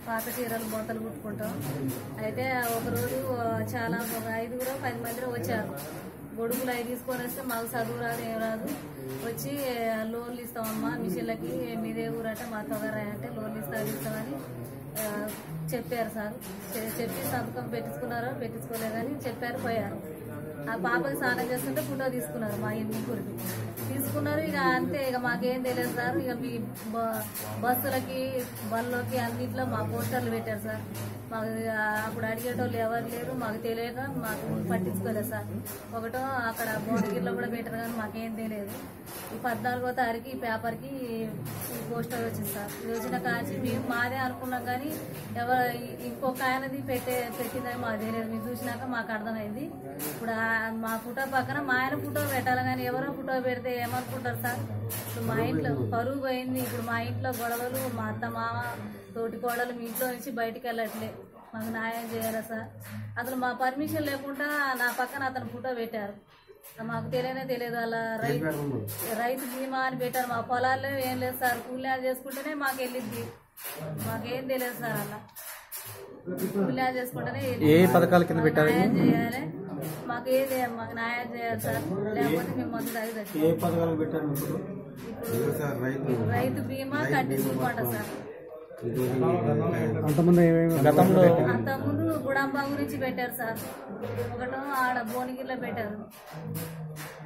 పాత చీరలు బొంతలు కుట్టుకుంటాం అయితే ఒకరోజు ఆ, చాలా ఒక ఐదుగురు పది మంది వచ్చారు గొడుగులు అవి తీసుకొని వస్తే మాకు చదువు రాదు ఏం రాదు వచ్చి ఆ, లోన్లు ఇస్తామమ్మా మిషన్లకి మీదే ఊరంటే మా తొగరా అంటే లోన్లు ఇస్తా అది ఇస్తామని ఆ, చెప్పారు సార్ చె- చెప్పి సంతకం పెట్టించుకున్నారో పెట్టించుకోలేదని చెప్పారు పోయారు ఆ పాపకి స్నానం చేస్తుంటే ఫోటో తీసుకున్నారు మా ఈ ముగ్గురికి తీసుకున్నారు ఇక అంతే ఇక మాకేం తెలియదు సార్ ఇక మీ బ- బస్సులకి బళ్ళలోకి అన్నిట్లో మా పోస్టర్లు పెట్టారు సార్ మాకు ఇక అప్పుడు అడిగేటోళ్ళు ఎవరు లేరు మాకు తెలియక మాకు పట్టించుకోలేదు సార్ ఒకటో అక్కడ భువనగిరిలో కూడా పెట్టారు కానీ మాకేం తెలియదు ఈ పద్నాలుగో తారీఖు ఈ పేపర్కి ఈ పోస్టర్ వచ్చింది సార్ ఇది వచ్చిన కాంచి మేము మాదే అనుకున్నాం కానీ ఎవరు ఇంకొక ఆయనది పెట్టే పెట్టిందని మాకు తెలియదు మీరు చూసినాక మాకు అర్థమైంది ఇప్పుడు ఆ- మా ఫోటో పక్కన మా ఆయన ఫోటో పెట్టాలి కానీ ఎవరో ఫోటో పెడితే ఏమనుకుంటారు సార్ ఇప్పుడు మా ఇంట్లో పరువు పోయింది ఇప్పుడు మా ఇంట్లో గొడవలు మా అత్త మామ తోటి కోడలు మీ ఇంట్లో నుంచి బయటికి వెళ్ళట్లే మాకు న్యాయం చేయాలా సార్ అసలు మా పర్మిషన్ లేకుండా నా పక్కన అతను ఫోటో పెట్టారు మాకు తెలియనే తెలియదు అలా రైతు రైతు బీమా అని పెట్టారు మా పొలాల్లో ఏం లేదు సార్ కూలీలు చేసుకుంటేనే మాకు వెళ్ళిద్ది మాకేం తెలియదు సార్ అలా కూలీలు చేసుకుంటేనే ఏ పథకాల కింద పెట్టారు న్యాయం చేయాలి మాకు ఏది మాకు న్యాయం చేయాలి సార్ లేకపోతే మేము మందు తాగి చచ్చిపోతాం. ఏ పథకాలు పెట్టారు ఇప్పుడు ఇప్పుడు రైతు బీమా కట్టించుకోమాట సార్ అంతమంది ఏమేమి గతంలో అంతకుముందు గుడాంబా గురించి పెట్టారు సార్ ఒకటో ఆడ భువనగిరిలో పెట్టారు